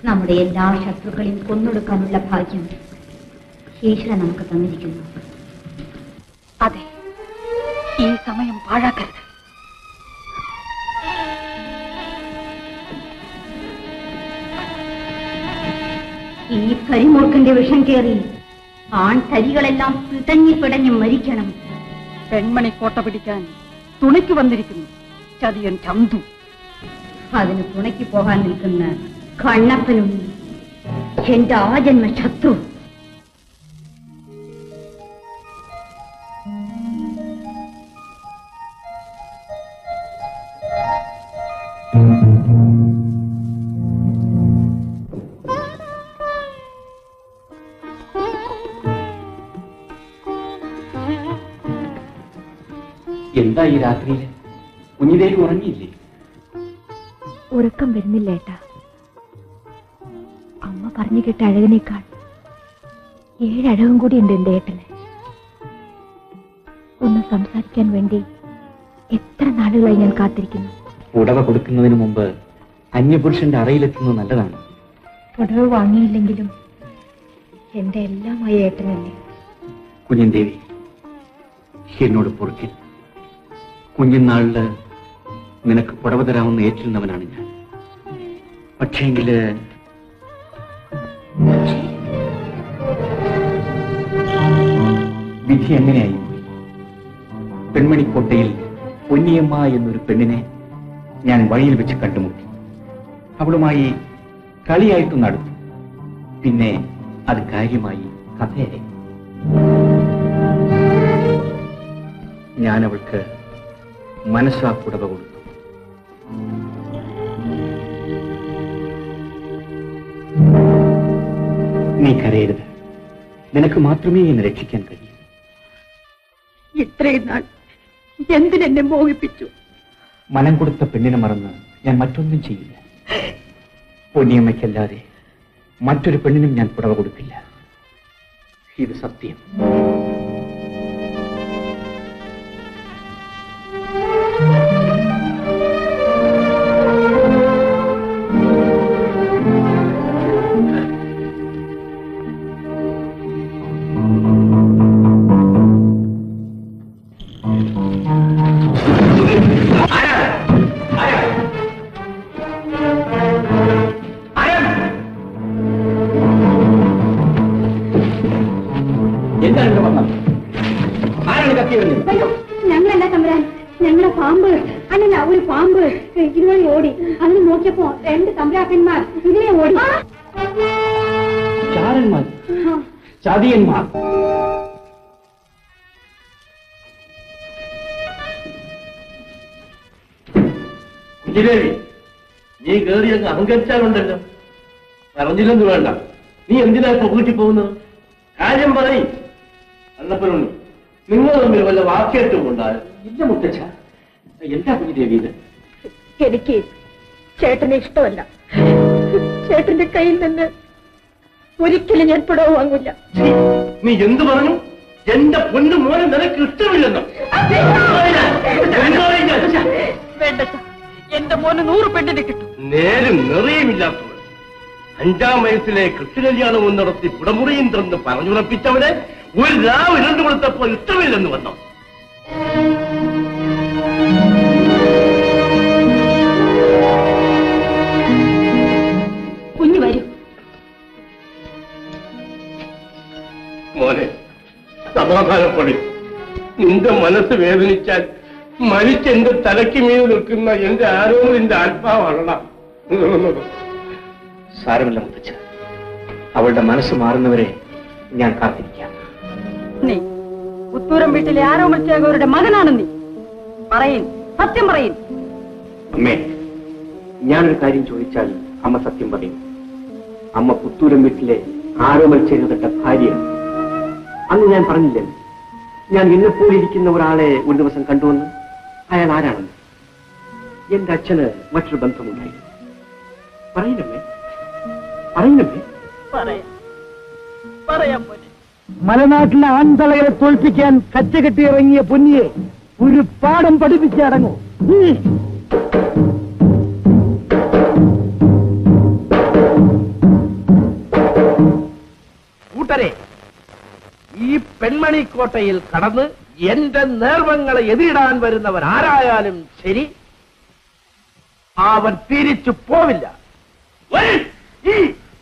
നമ്മുടെ എല്ലാ ശത്രുക്കളെയും കൊന്നൊടുക്കാനുള്ള ഭാഗ്യം ഈശ്വരൻ നമുക്ക് തന്നിരിക്കുന്നു അതെ ഈ സമയം പാഴാക്കരുത് ഈ കരിമൂർഖന്റെ വിഷം കയറി ആൺ തരികളെല്ലാം പിടഞ്ഞു പിടഞ്ഞു മരിക്കണം പെൺമണി കോട്ട പിടിക്കാൻ തുണയ്ക്ക് വന്നിരിക്കുന്നു ചതിയൻ ചന്തു അതിന് തുണയ്ക്ക് പോകാൻ നിൽക്കുന്ന കണ്ണപ്പനും എന്റെ ആജന്മ ശത്രു എന്താ ഈ രാത്രിയില് കുഞ്ഞിതേക്ക് ഉറങ്ങിയില്ലേ ഉറക്കം വരുന്നില്ല ഏട്ടാ അമ്മ പറഞ്ഞു കേട്ട അഴകിനേക്കാൾ ഏഴഴകും കൂടി ഉണ്ട് എന്റെ ഏട്ടന് ഒന്ന് സംസാരിക്കാൻ വേണ്ടി എത്ര നാളുകളായി ഞാൻ കാത്തിരിക്കുന്നു ഉടവ കൊടുക്കുന്നതിന് മുമ്പ് അന്യപുരുഷന്റെ അറയിലെത്തുന്നത് നല്ലതാണ് പുടവ് വാങ്ങിയില്ലെങ്കിലും എന്റെ എല്ലാമായ ഏട്ടനല്ലേ കുഞ്ഞൻദേവി എന്നോട് പൊറുക്കിൽ കുഞ്ഞുനാളില് നിനക്ക് പുടവ തരാമെന്ന് ഏറ്റിരുന്നവനാണ് ഞാൻ പക്ഷേങ്കില് വിധി എങ്ങനെയായി പോയി പെൺമണിക്കോട്ടയിൽ പൊന്നിയമ്മ എന്നൊരു പെണ്ണിനെ ഞാൻ വഴിയിൽ വെച്ച് കണ്ടുമുട്ടി അവളുമായി കളിയായിട്ട് നടത്തി പിന്നെ അത് കാര്യമായി കഥയായി ഞാൻ അവൾക്ക് മനസ്സാ പുടവ കൊടുത്തു നീ കരയരുത് നിനക്ക് മാത്രമേ എന്നെ രക്ഷിക്കാൻ കഴിയൂ ഇത്രയും നാൾ എന്തിനെന്നെ മോഹിപ്പിച്ചു മനം കൊടുത്ത പെണ്ണിനെ മറന്ന് ഞാൻ മറ്റൊന്നും ചെയ്യില്ല പൊന്നിയമ്മയ്ക്കല്ലാതെ മറ്റൊരു പെണ്ണിനും ഞാൻ പുടവ കൊടുക്കില്ല ഇത് സത്യം എന്താണ് ഇവിടെ വന്നത് ആരാണ് കത്തി വരുന്നത് ഞങ്ങളല്ല തമ്പുരാൻ ഞങ്ങളെ പാമ്പ് അല്ലല്ല ഒരു പാമ്പ് ഇതുവഴി ഓടി അതിന് നോക്കിയപ്പോ രണ്ട് തമ്പുരാക്കന്മാർ ഇതിനെ ഓടി ചാരന്മാർ ചതിയന്മാർ കുഞ്ഞിദേവി നീ കയറി അങ്ങ് അഹങ്കരിച്ചാലുണ്ടല്ലോ പറഞ്ഞില്ലെന്ന് വേണ്ട നീ എന്തിനാ ഇപ്പൊ വീട്ടിൽ പോകുന്നത് കാര്യം പറയും അന്നപ്പനുണ്ണി നിങ്ങൾ തമ്മിൽ വല്ല വാക്കേറ്റവും ഉണ്ടായോ ഇല്ല മുത്തച്ഛ എന്താ കുഞ്ഞിദേവി ഇത് എനിക്ക് ചേട്ടനെ ഇഷ്ടമല്ല ചേട്ടന്റെ കയ്യിൽ നിന്ന് ഒരിക്കലും ഞാൻ പുടവ് വാങ്ങില്ല ഛീ, നീ എന്ത് പറഞ്ഞു എന്റെ പൊന്നു മോനെ നിനക്ക് ഇഷ്ടമില്ലെന്നോ എന്താ ഇത്? വേണ്ട സാർ. എന്റെ മോന് നൂറ് പെണ്ണിനെ കിട്ടും നേരും നിറയുമില്ലാത്തവൾ അഞ്ചാം വയസ്സിലെ കൃഷ്ണകല്യാണവും നടത്തി പുടമുറിയും തന്ന് പറഞ്ഞുറപ്പിച്ചവനെ ഒരു രാവ് രണ്ടു കൊടുത്തപ്പോൾ ഇഷ്ടമില്ലെന്ന് വന്നോ കുഞ്ഞു വരും മോനെ സമാധാനപ്പെടും നിന്റെ മനസ്സ് വേദനിച്ചാൽ മരിച്ചെന്റെ തലയ്ക്ക് മീത് നിൽക്കുന്ന എന്റെ ആരോഗ്യന്റെ ആത്മാവാണടാ സാരമില്ല മുത്തച്ഛ അവളുടെ മനസ്സ് മാറുന്നവരെ ഞാൻ കാത്തിരിക്കാം നീ പുത്തൂരം വീട്ടിലെ ആരോമച്ചേകവരുടെ മകനാണ് നീ പറയിൻ സത്യം പറയിൻ അമ്മേ ഞാനൊരു കാര്യം ചോദിച്ചാൽ അമ്മ സത്യം പറയും അമ്മ പുത്തൂരം വീട്ടിലെ ആരോമൽ ചെയ്തതിട്ട ഭാര്യയാണ് അന്ന് ഞാൻ പറഞ്ഞില്ലേ ഞാൻ എന്നെപ്പോലെ ഇരിക്കുന്ന ഒരാളെ ഒരു ദിവസം കണ്ടുവന്ന് അയാൾ ആരാണെന്ന് എന്റെ അച്ഛന് മറ്റൊരു ബന്ധമുണ്ടായി പറയുന്നമ്മേ പറയുന്നമ്മേ പറയാം പറയാം മോനെ മലനാട്ടിലെ ആൺതളകളെ തോൽപ്പിക്കാൻ കച്ചകെട്ടി ഇറങ്ങിയ പൊന്നിയെ ഒരു പാഠം പഠിപ്പിച്ചടങ്ങൂ കൂട്ടരെ ഈ പെൺമണിക്കോട്ടയിൽ കടന്ന് എന്റെ നേർവങ്ങളെ എതിരിടാൻ വരുന്നവൻ ആരായാലും ശരി അവൻ തിരിച്ചു പോവില്ല വരും. ഈ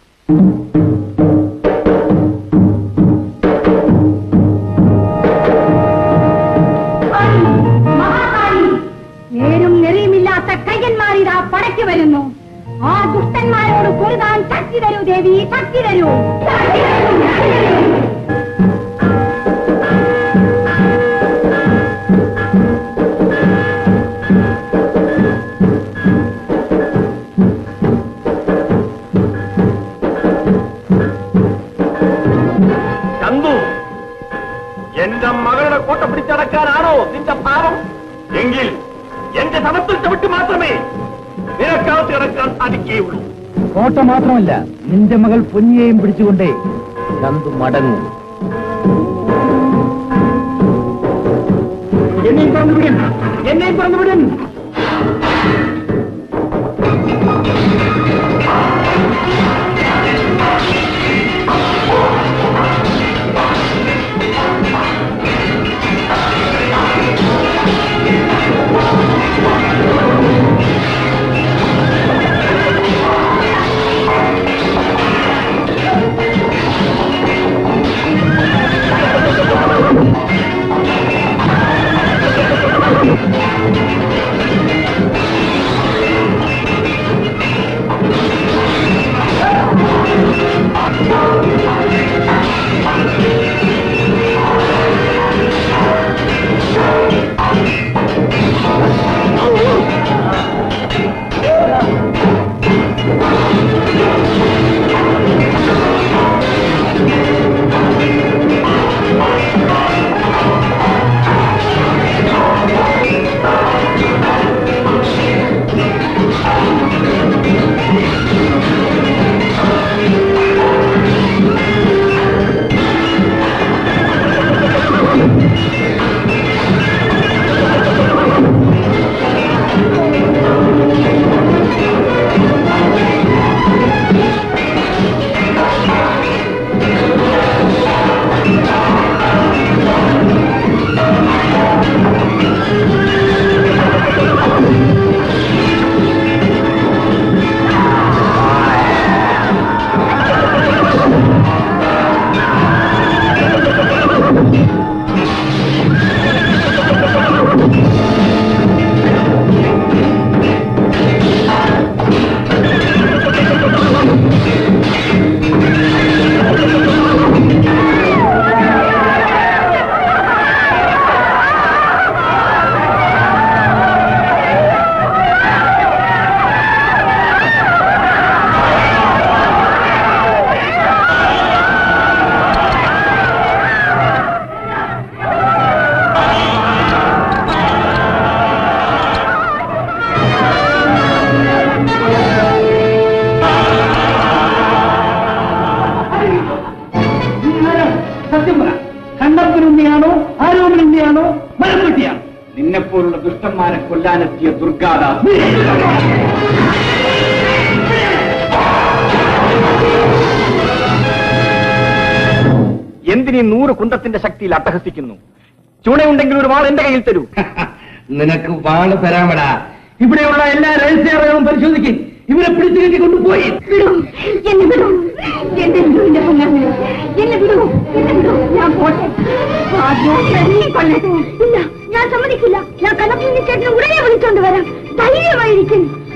മഹാകാളി നേരും നെറിയുമില്ലാത്ത കയ്യന്മാരിതാ പടയ്ക്ക് വരുന്നു ആ ദുഷ്ടന്മാരോട് പൊരുതാൻ ശക്തി തരൂ ദേവി ശക്തി തരൂ ശക്തി തരൂ, ശക്തി തരൂ. ചന്തു എന്റെ മകളുടെ കോട്ട പിടിച്ചടക്കാനാണോ നിന്റെ ഭാവം എങ്കിൽ എന്റെ തണുപ്പിൽ ചവിട്ടി മാത്രമേ നിനക്കകത്ത് കിടക്കാൻ സാധിക്കുകയുള്ളൂ കോട്ട മാത്രമല്ല നിന്റെ മകൾ പൊന്നിയെയും പിടിച്ചുകൊണ്ടേ ചന്തു മടങ്ങും എന്നെയും പറഞ്ഞു വിടും എന്നെയും പറഞ്ഞു വിടും സത്യം പറ കണ്ടപ്പനുണ്ണിയാണോ ആരോപണുണ്ണിയാണോ മരപ്പെട്ടിയാണോ നിന്നെപ്പോലുള്ള ദുഷ്ടന്മാരെ കൊല്ലാനെത്തിയ ദുർഗാദാസ് എന്തിനീ നൂറ് കുന്തത്തിന്റെ ശക്തിയിൽ അട്ടഹസിക്കുന്നു ചൂണയുണ്ടെങ്കിൽ ഒരു വാൾ എന്റെ കയ്യിൽ തരൂ നിനക്ക് വാള് തരാമടാ ഇവിടെയുള്ള എല്ലാ രഹസ്യങ്ങളും പരിശോധിക്കും ഇവരെ പിടിച്ചു കെട്ടി കൊണ്ടുപോയി വിടും എന്നെ വിടും എന്നെ വിടൂ എന്റെ പൊന്നാമി എന്നെ വിടൂ എന്നെ വിടൂ ഞാൻ പോട്ടെ ആദ്യം എന്നെ കൊല്ലട്ടെ ഇല്ല ഞാൻ സമ്മതിക്കില്ല ഞാൻ കലപ്പിന്റെ ചേട്ടനെ ഉടനെ വിളിച്ചോണ്ട് വരാം ധൈര്യമായിരിക്കും